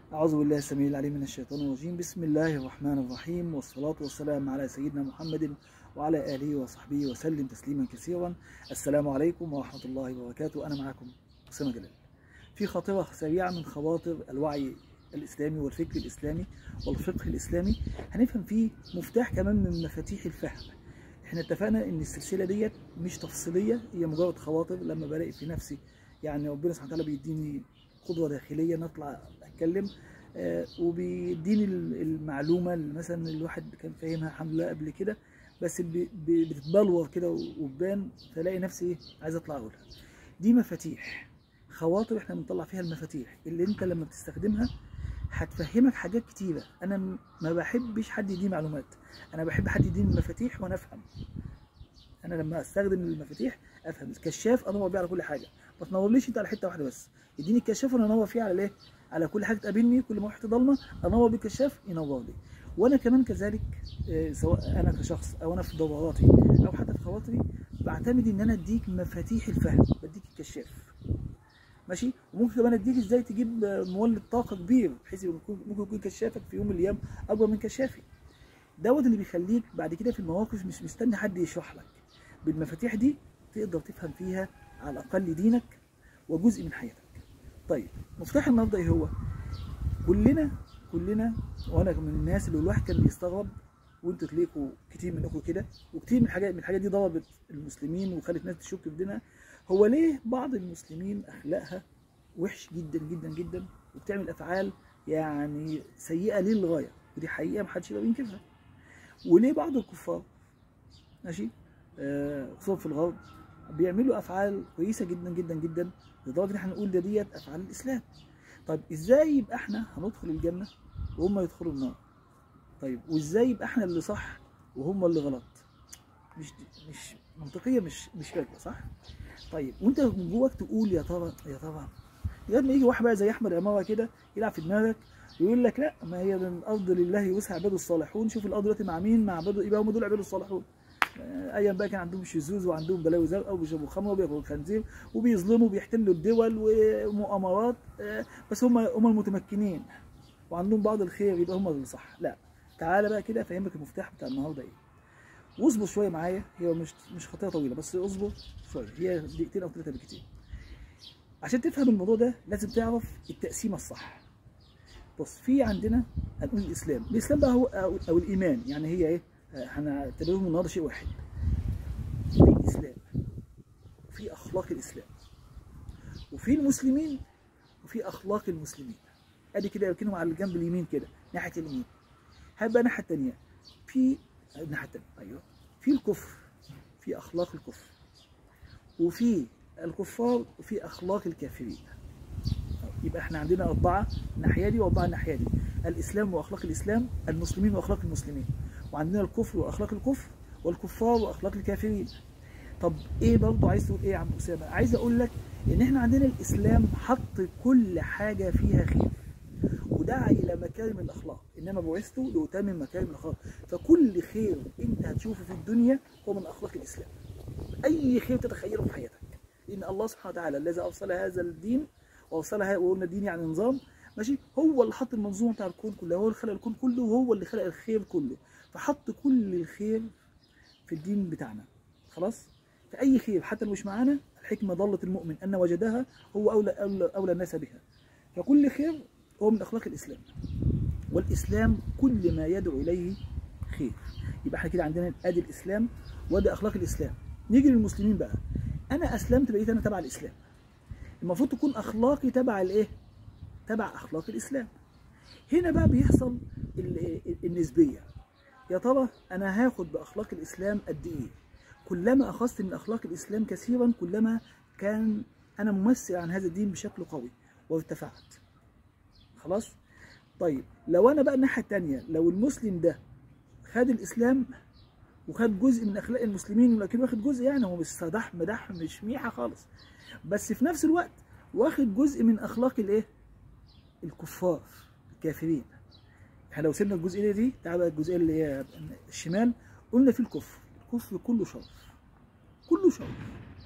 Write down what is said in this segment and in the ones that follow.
أعوذ بالله السميع العليم من الشيطان الرجيم بسم الله الرحمن الرحيم والصلاة والسلام على سيدنا محمد وعلى آله وصحبه وسلم تسليما كثيرا السلام عليكم ورحمة الله وبركاته أنا معكم أسامة جلال في خاطرة سريعة من خواطر الوعي الإسلامي والفكر الإسلامي والفقه الإسلامي هنفهم فيه مفتاح كمان من مفاتيح الفهم احنا اتفقنا ان السلسلة ديت مش تفصيلية هي مجرد خواطر لما بلاقي في نفسي يعني ربنا سبحانه وتعالى بيديني قدوة داخلية نطلع اتكلم آه وبيديني المعلومة اللي مثلا الواحد كان فاهمها الحمد لله قبل كده بس بي- بي- بتتبلور كده وتبان فلاقي نفسي ايه عايز اطلع اقولها دي مفاتيح خواطر احنا بنطلع فيها المفاتيح اللي انت لما بتستخدمها هتفهمك حاجات كتيرة انا م- ما بحبش حد يديني معلومات انا بحب حد يديني المفاتيح وانا افهم انا لما استخدم المفاتيح افهم الكشاف انور بيه على كل حاجه ما تنورليش انت على حته واحده بس اديني الكشاف وانا انور فيه على ايه على كل حاجه تقابلني كل ما حته ضلمه انور بالكشاف ينور لي وانا كمان كذلك آه، سواء انا كشخص او انا في دوراتي او حتى في خواطري بعتمد ان انا اديك مفاتيح الفهم بديك الكشاف ماشي وممكن كمان اديك ازاي تجيب آه، مولد طاقه كبير بحيث يكون- ممكن يكون كشافك في يوم من الايام اكبر من كشافي دوت اللي بيخليك بعد كده في المواقف مش مستني حد يشرح لك بالمفاتيح دي تقدر تفهم فيها على الاقل دينك وجزء من حياتك طيب مفتاح النهارده ايه هو كلنا كلنا وانا من الناس اللي الواحد كان بيستغرب وانتوا تلاقوا كتير منكم كده وكتير من الحاجات من الحاجات دي ضربت المسلمين وخلت ناس تشك في دينها هو ليه بعض المسلمين اخلاقها وحش جدا جدا جدا وبتعمل افعال يعني سيئه للغايه ودي حقيقه محدش يقدر ينكرها وليه بعض الكفار ماشي آه، خصوصا في الغرب بيعملوا افعال كويسه جدا جدا جدا لدرجه ان احنا نقول ده ديت افعال الاسلام طيب ازاي يبقى احنا هندخل الجنه وهم يدخلوا النار طيب وازاي يبقى احنا اللي صح وهم اللي غلط مش مش منطقيه مش مش راكبه صح طيب وانت من جواك تقول يا ترى يا ترى لغايه ما يجي واحد بقى زي احمد عماره كده يلعب في دماغك ويقول لك لا ما هي الارض لله يوسع عباده الصالحون شوف الارض دلوقتي مع مين مع عباده يبقى هم دول عباده الصالحون آه، ايام بقى كان عندهم شذوذ وعندهم بلاوي زرقاء وبيشربوا خمر وبياكلوا خنزير وبيظلموا وبيحتلوا الدول ومؤامرات آه، بس هم هم المتمكنين وعندهم بعض الخير يبقى هم اللي صح لا تعالى بقى كده افهمك المفتاح بتاع النهارده ايه واصبر شويه معايا هي مش مش خطيه طويله بس اصبر شويه هي دقيقتين او ثلاثه بالكتير عشان تفهم الموضوع ده لازم تعرف التقسيمه الصح بص في عندنا هنقول الاسلام الاسلام بقى هو او, أو الايمان يعني هي ايه آه، هنعتبرهم النهارده شيء واحد في الاسلام وفي اخلاق الاسلام وفي المسلمين وفي اخلاق المسلمين ادي كده يركنهم على الجنب اليمين كده ناحيه اليمين هبقى الناحيه الثانيه في الناحيه الثانيه ايوه في الكفر في اخلاق الكفر وفي الكفار وفي اخلاق الكافرين يبقى احنا عندنا أربعة الناحية دي وأربعة الناحية دي الإسلام وأخلاق الإسلام المسلمين وأخلاق المسلمين وعندنا الكفر وأخلاق الكفر والكفار وأخلاق الكافرين طب إيه برضه عايز تقول إيه يا عم أسامة عايز أقول لك إن احنا عندنا الإسلام حط كل حاجة فيها خير ودعا إلى مكارم الأخلاق إنما بعثت لأتمم مكارم الأخلاق فكل خير أنت هتشوفه في الدنيا هو من أخلاق الإسلام أي خير تتخيله في حياتك لأن الله سبحانه وتعالى الذي أرسل هذا الدين ووصلها وقلنا دين يعني نظام ماشي هو اللي حط المنظومه بتاع الكون كله هو اللي خلق الكون كله وهو اللي خلق الخير كله فحط كل الخير في الدين بتاعنا خلاص فاي خير حتى لو مش معانا الحكمه ضلت المؤمن ان وجدها هو اولى اولى, أولى الناس بها فكل خير هو من اخلاق الاسلام والاسلام كل ما يدعو اليه خير يبقى احنا كده عندنا ادي الاسلام وادي اخلاق الاسلام نيجي للمسلمين بقى انا اسلمت بقيت انا تبع الاسلام المفروض تكون اخلاقي تبع الايه تبع اخلاق الاسلام هنا بقى بيحصل ال- ال- النسبيه يا ترى انا هاخد باخلاق الاسلام قد ايه كلما اخذت من اخلاق الاسلام كثيرا كلما كان انا ممثل عن هذا الدين بشكل قوي وارتفعت خلاص طيب لو انا بقى الناحيه الثانيه لو المسلم ده خد الاسلام وخد جزء من اخلاق المسلمين ولكن واخد جزء يعني هو مش صدح مدح مش ميحه خالص بس في نفس الوقت واخد جزء من اخلاق الايه الكفار الكافرين احنا لو سيبنا الجزئيه دي تعالى بقى الجزئيه اللي هي الشمال قلنا في الكفر الكفر كله شر كله شر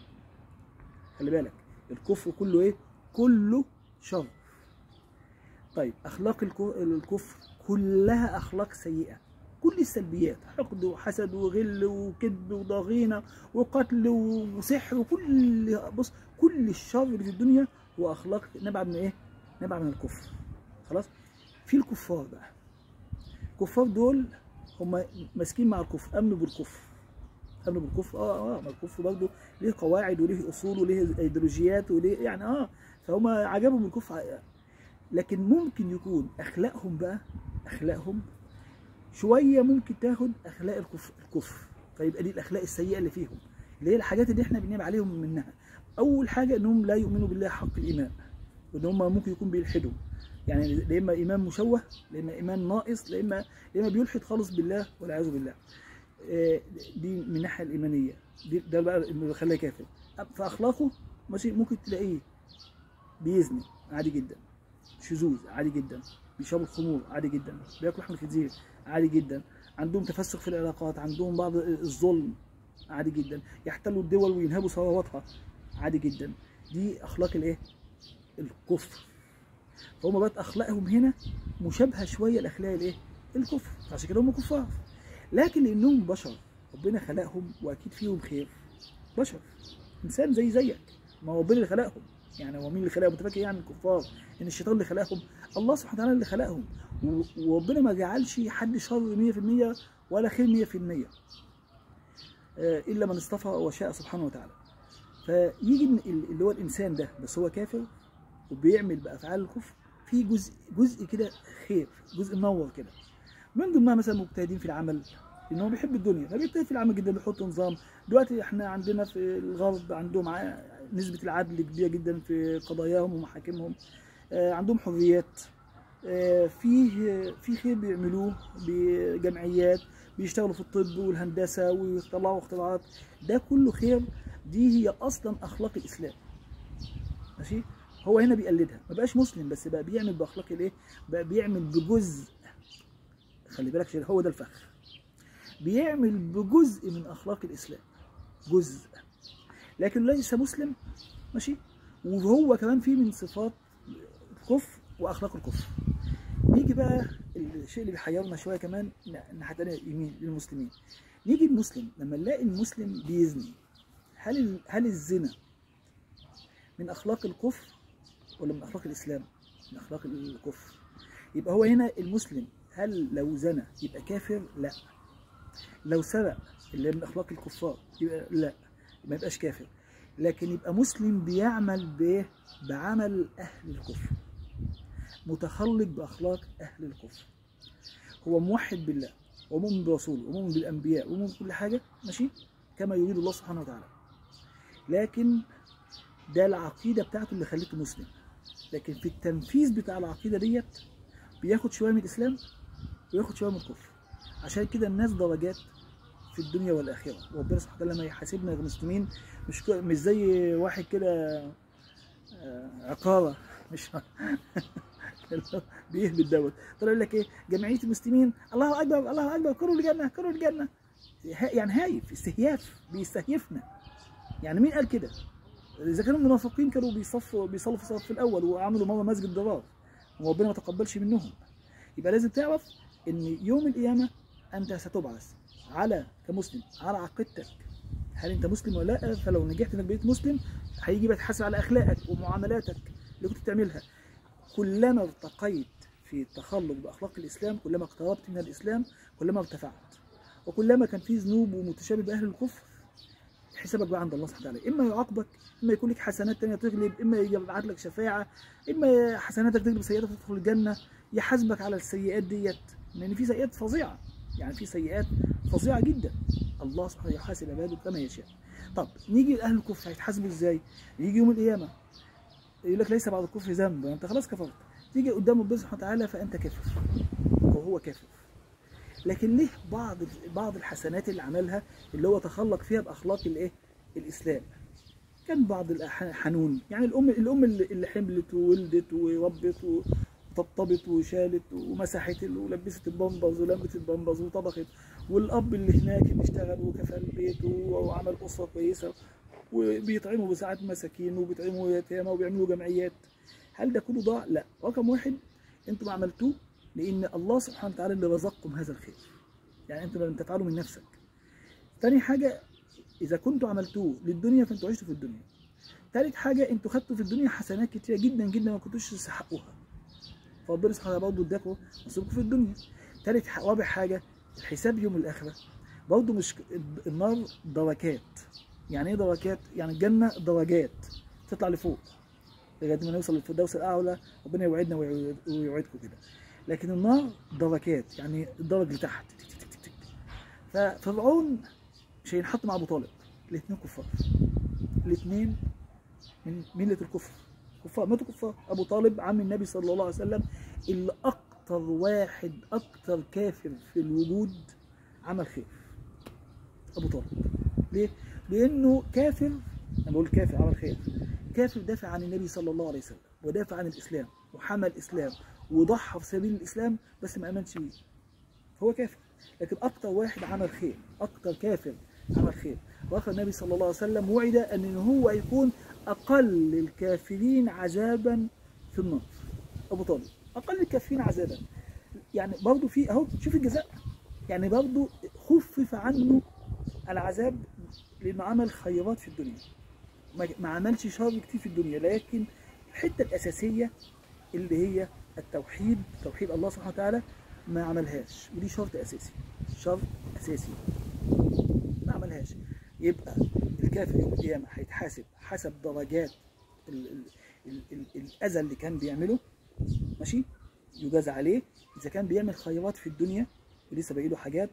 خلي بالك الكفر كله ايه كله شر طيب اخلاق الكو- الكفر كلها اخلاق سيئه كل السلبيات حقد وحسد وغل وكذب وضغينه وقتل وسحر وكل بص كل الشر اللي في الدنيا هو اخلاق نبع من ايه؟ نبع من الكفر خلاص؟ في الكفار بقى الكفار دول هم ماسكين مع الكفر امنوا بالكفر امنوا بالكفر اه اه ما الكفر برضه ليه قواعد وليه اصول وليه ايديولوجيات وليه يعني اه فهم عجبهم الكفر لكن ممكن يكون اخلاقهم بقى اخلاقهم شويه ممكن تاخد اخلاق الكفر الكفر فيبقى دي الاخلاق السيئه اللي فيهم اللي هي الحاجات اللي احنا بننام عليهم منها اول حاجه انهم لا يؤمنوا بالله حق الايمان وان هم ممكن يكون بيلحدوا يعني لا اما ايمان مشوه لا اما ايمان ناقص لا اما لا اما بيلحد خالص بالله والعياذ بالله آه، دي من الناحيه الايمانيه دي ده بقى اللي بيخليه كافر في اخلاقه ماشي ممكن تلاقيه بيزني عادي جدا شذوذ عادي جدا بيشربوا الخمور عادي جدا بياكلوا لحم الخنزير عادي جدا عندهم تفسخ في العلاقات عندهم بعض الظلم عادي جدا يحتلوا الدول وينهبوا ثرواتها عادي جدا دي اخلاق الايه الكفر فهم بقت اخلاقهم هنا مشابهه شويه لاخلاق الايه الكفر عشان كده هم كفار لكن لانهم بشر ربنا خلقهم واكيد فيهم خير بشر انسان زي زيك ما هو ربنا اللي خلقهم يعني هو مين اللي خلقهم انت فاكر يعني الكفار ان الشيطان اللي خلقهم الله سبحانه وتعالى اللي خلقهم و- وربنا ما جعلش حد شر 100% ولا خير 100% آه، الا من اصطفى وشاء سبحانه وتعالى فيجي ال- اللي هو الانسان ده بس هو كافر وبيعمل بافعال الكفر في جزء جزء كده خير جزء منور كده من ضمنها مثلا مجتهدين في العمل ان هو بيحب الدنيا فبيجتهد في العمل جدا بيحط نظام دلوقتي احنا عندنا في الغرب عندهم ع- نسبة العدل كبيرة جدا في قضاياهم ومحاكمهم آه، عندهم حريات آه، فيه في خير بيعملوه بجمعيات بيشتغلوا في الطب والهندسة ويطلعوا اختراعات ده كله خير دي هي اصلا اخلاق الاسلام ماشي هو هنا بيقلدها ما بقاش مسلم بس بقى بيعمل باخلاق الايه بقى بيعمل بجزء خلي بالك عشان هو ده الفخ بيعمل بجزء من اخلاق الاسلام جزء لكن ليس مسلم ماشي وهو كمان فيه من صفات الكفر واخلاق الكفر نيجي بقى الشيء اللي بيحيرنا شويه كمان الناحيه الثانيه يمين للمسلمين نيجي المسلم لما نلاقي المسلم بيزني هل ال- هل الزنا من اخلاق الكفر ولا من اخلاق الاسلام؟ من اخلاق الكفر يبقى هو هنا المسلم هل لو زنى يبقى كافر؟ لا لو سرق اللي من اخلاق الكفار يبقى لا ما يبقاش كافر لكن يبقى مسلم بيعمل بايه؟ بعمل اهل الكفر متخلق باخلاق اهل الكفر هو موحد بالله ومؤمن برسوله ومؤمن بالانبياء ومؤمن بكل حاجه ماشي كما يريد الله سبحانه وتعالى لكن ده العقيده بتاعته اللي خليته مسلم لكن في التنفيذ بتاع العقيده ديت بياخد شويه من الاسلام وياخد شويه من الكفر عشان كده الناس درجات في الدنيا والاخره وربنا سبحانه وتعالى لما يحاسبنا المسلمين مش ك- مش زي واحد كده آه، عقاره مش بيهبط دوت طلع يقول لك ايه جمعيه المسلمين الله اكبر الله اكبر كروا الجنه كروا الجنه ها- يعني هايف استهياف بيستهيفنا يعني مين قال كده؟ اذا كانوا المنافقين كانوا بيصفوا بيصلوا في الصف الاول وعملوا مره مسجد ضرار وربنا ما تقبلش منهم يبقى لازم تعرف ان يوم القيامه انت ستبعث على كمسلم على عقيدتك هل انت مسلم ولا لا فلو نجحت انك بقيت مسلم هيجي بقى تحاسب على اخلاقك ومعاملاتك اللي كنت بتعملها كلما ارتقيت في التخلق باخلاق الاسلام كلما اقتربت من الاسلام كلما ارتفعت وكلما كان في ذنوب ومتشابه باهل الكفر حسابك بقى عند الله سبحانه وتعالى اما يعاقبك اما يكون لك حسنات تانية تغلب اما يبعت لك شفاعه اما حسناتك تغلب سيئاتك تدخل الجنه يحاسبك على السيئات ديت لان في سيئات فظيعه يعني في سيئات فظيعه جدا الله سبحانه يحاسب عباده كما يشاء طب نيجي لاهل الكفر هيتحاسبوا ازاي يجي يوم القيامه يقول لك ليس بعد الكفر ذنب انت خلاص كفرت تيجي قدام ربنا سبحانه وتعالى فانت كافر وهو كافر لكن ليه بعض بعض الحسنات اللي عملها اللي هو تخلق فيها باخلاق الايه الاسلام كان بعض الأح- حنون يعني الام الام اللي اللي حملت وولدت وربت وطبطبت وشالت ومسحت ولبست البامبرز ولمت البامبرز وطبخت والاب اللي هناك اللي اشتغل وكفل بيته وعمل اسره كويسه وبيطعموا بساعات مساكين وبيطعموا يتامى وبيعملوا جمعيات هل ده كله ضاع؟ لا رقم واحد انتم عملتوه لان الله سبحانه وتعالى اللي رزقكم هذا الخير يعني انتم لم تفعلوا من نفسك تاني حاجه اذا كنتوا عملتوه للدنيا فانتوا عشتوا في الدنيا تالت حاجه انتوا خدتوا في الدنيا حسنات كتيره جدا جدا ما كنتوش تستحقوها فربنا سبحانه وتعالى برضه اداكم نصيبكم في الدنيا تالت ح- رابع حاجه الحساب يوم الاخره برضه مش النار دركات يعني ايه دركات؟ يعني الجنه درجات تطلع لفوق لغايه ما نوصل للفردوس الاعلى ربنا يوعدنا ويوعد- ويوعدكم كده لكن النار دركات يعني الدرج لتحت تك تك تك تك. ففرعون مش هينحط مع ابو طالب الاثنين كفار الاثنين من مله الكفر كفار ماتوا كفار ابو طالب عم النبي صلى الله عليه وسلم اللي اكتر واحد اكتر كافر في الوجود عمل خير ابو طالب ليه؟ لانه كافر انا بقول كافر عمل خير كافر دافع عن النبي صلى الله عليه وسلم ودافع عن الاسلام وحمى الاسلام وضحى في سبيل الاسلام بس ما امنش بيه هو كافر لكن اكتر واحد عمل خير اكتر كافر عمل خير واخر النبي صلى الله عليه وسلم وعد ان هو يكون اقل الكافرين عذابا في النار ابو طالب اقل الكافرين عذابا يعني برضه في اهو شوف الجزاء يعني برضه خفف عنه العذاب لانه عمل خيرات في الدنيا ما ما عملش شر كتير في الدنيا لكن الحته الاساسيه اللي هي التوحيد توحيد الله سبحانه وتعالى ما عملهاش ودي شرط اساسي شرط اساسي ما عملهاش يبقى الكافر يوم القيامه هيتحاسب حسب درجات ال ال ال ال الاذى اللي كان بيعمله ماشي يجازى عليه اذا كان بيعمل خيرات في الدنيا ولسه باقي له حاجات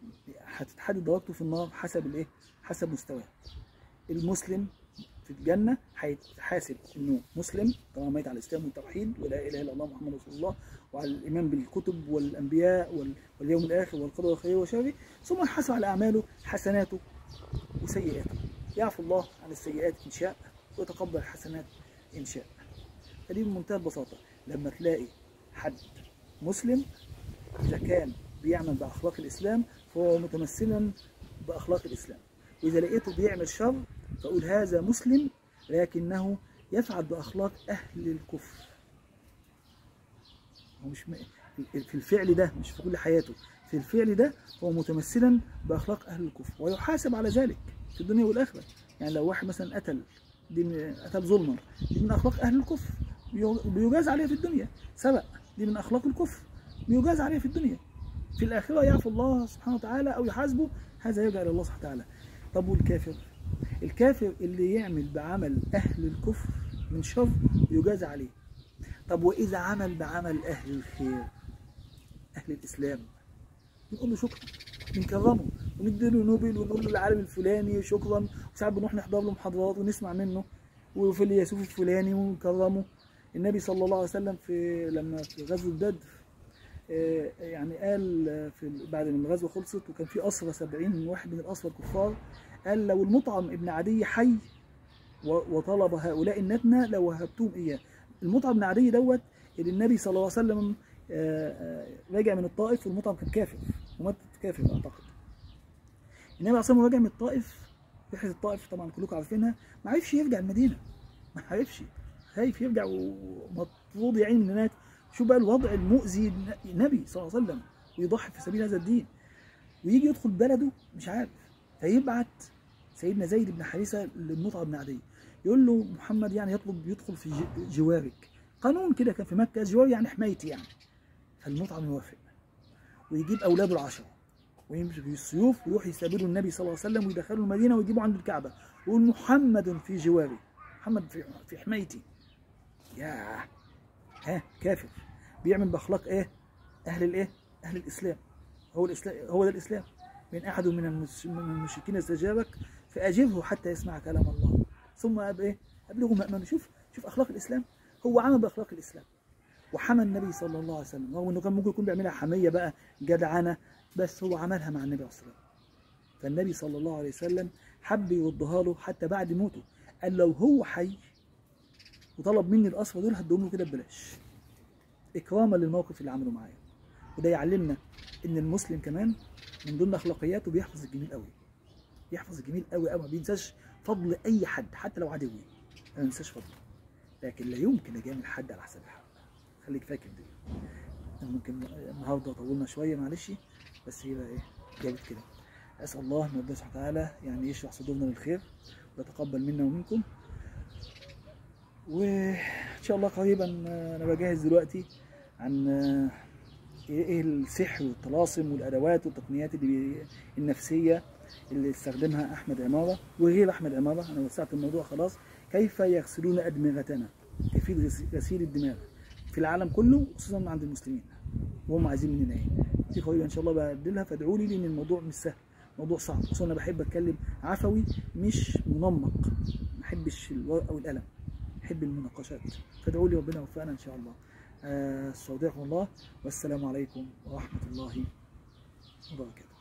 هتتحدد درجته في النار حسب الايه حسب مستواه المسلم في الجنة هيتحاسب انه مسلم طبعا ميت على الاسلام والتوحيد ولا اله الا الله محمد رسول الله وعلى الايمان بالكتب والانبياء وال- واليوم الاخر والقدر والخير وشره ثم يحاسب على اعماله حسناته وسيئاته يعفو الله عن السيئات ان شاء ويتقبل الحسنات ان شاء فدي بمنتهى البساطه لما تلاقي حد مسلم اذا كان بيعمل باخلاق الاسلام فهو متمثلا باخلاق الاسلام واذا لقيته بيعمل شر فاقول هذا مسلم لكنه يفعل باخلاق اهل الكفر هو مش م... في الفعل ده مش في كل حياته في الفعل ده هو متمثلا باخلاق اهل الكفر ويحاسب على ذلك في الدنيا والاخره يعني لو واحد مثلا قتل دي من قتل ظلما دي من اخلاق اهل الكفر بيو- بيجاز عليها في الدنيا سبق دي من اخلاق الكفر بيجاز عليها في الدنيا في الاخره يعفو الله سبحانه وتعالى او يحاسبه هذا يرجع الى الله سبحانه وتعالى طب والكافر الكافر اللي يعمل بعمل اهل الكفر من شر يجاز عليه طب واذا عمل بعمل اهل الخير اهل الاسلام نقول له شكرا بنكرمه وندي له نوبل ونقول له العالم الفلاني شكرا وساعات بنروح نحضر له محاضرات ونسمع منه وفي الياسوف الفلاني ونكرمه النبي صلى الله عليه وسلم في لما في غزوه بدر آه، يعني قال آه، في ال- بعد ما الغزوه خلصت وكان في اسرى 70 واحد من الاسرى الكفار قال لو المطعم ابن عدي حي و- وطلب هؤلاء النتنه لو وهبتهم اياه المطعم بن عدي دوت اللي النبي صلى الله عليه وسلم آه، آه، راجع من الطائف والمطعم كان كافر ومات كافر اعتقد النبي عليه الصلاه والسلام راجع من الطائف رحله الطائف طبعا كلكم عارفينها ما عرفش يرجع المدينه ما عرفش خايف يرجع ومطرود يا عيني من هناك شو بقى الوضع المؤذي النبي صلى الله عليه وسلم ويضحي في سبيل هذا الدين ويجي يدخل بلده مش عارف فيبعت سيدنا زيد بن حارثه للمطعم بن عدي يقول له محمد يعني يطلب يدخل في ج- جوارك قانون كده كان في مكه جوار يعني حمايتي يعني فالمطعم يوافق ويجيب اولاده العشره ويمشي في السيوف ويروح يستقبلوا النبي صلى الله عليه وسلم ويدخلوا المدينه ويجيبوا عند الكعبه ويقول محمد في جواري محمد في في حمايتي ياه ها كافر بيعمل باخلاق ايه اهل الايه اهل الاسلام هو الاسلام هو ده الاسلام من احد من المس- من المشركين استجابك فاجبه حتى يسمع كلام الله ثم أب ايه ابلغه مأمنه شوف شوف اخلاق الاسلام هو عمل باخلاق الاسلام وحمى النبي صلى الله عليه وسلم رغم انه كان ممكن يكون بيعملها حميه بقى جدعنه بس هو عملها مع النبي عليه الصلاه والسلام فالنبي صلى الله عليه وسلم حب يردها له حتى بعد موته قال لو هو حي وطلب مني الاسرى دول هديهم له كده ببلاش اكراما للموقف اللي عمله معايا وده يعلمنا ان المسلم كمان من ضمن اخلاقياته بيحفظ الجميل قوي بيحفظ الجميل قوي قوي ما بينساش فضل اي حد حتى لو عدوي ما بينساش فضله لكن لا يمكن اجامل حد على حساب الحق خليك فاكر دي ممكن النهارده طولنا شويه معلش بس هي بقى ايه جابت كده اسال الله ان ربنا سبحانه وتعالى يعني يشرح صدورنا للخير ويتقبل منا ومنكم وان شاء الله قريبا انا بجهز دلوقتي عن ايه السحر والطلاسم والادوات والتقنيات اللي بي- النفسيه اللي استخدمها احمد عماره وغير احمد عماره انا وسعت الموضوع خلاص كيف يغسلون ادمغتنا كيفيه غس- غسيل الدماغ في العالم كله خصوصا عند المسلمين وهم عايزين مننا ايه دي قريبا ان شاء الله بعدلها فادعوا لي لان الموضوع مش سهل موضوع صعب خصوصا انا بحب اتكلم عفوي مش منمق ما بحبش الورقه والقلم بحب المناقشات فادعوا لي ربنا يوفقنا ان شاء الله آه، استودعكم الله والسلام عليكم ورحمه الله وبركاته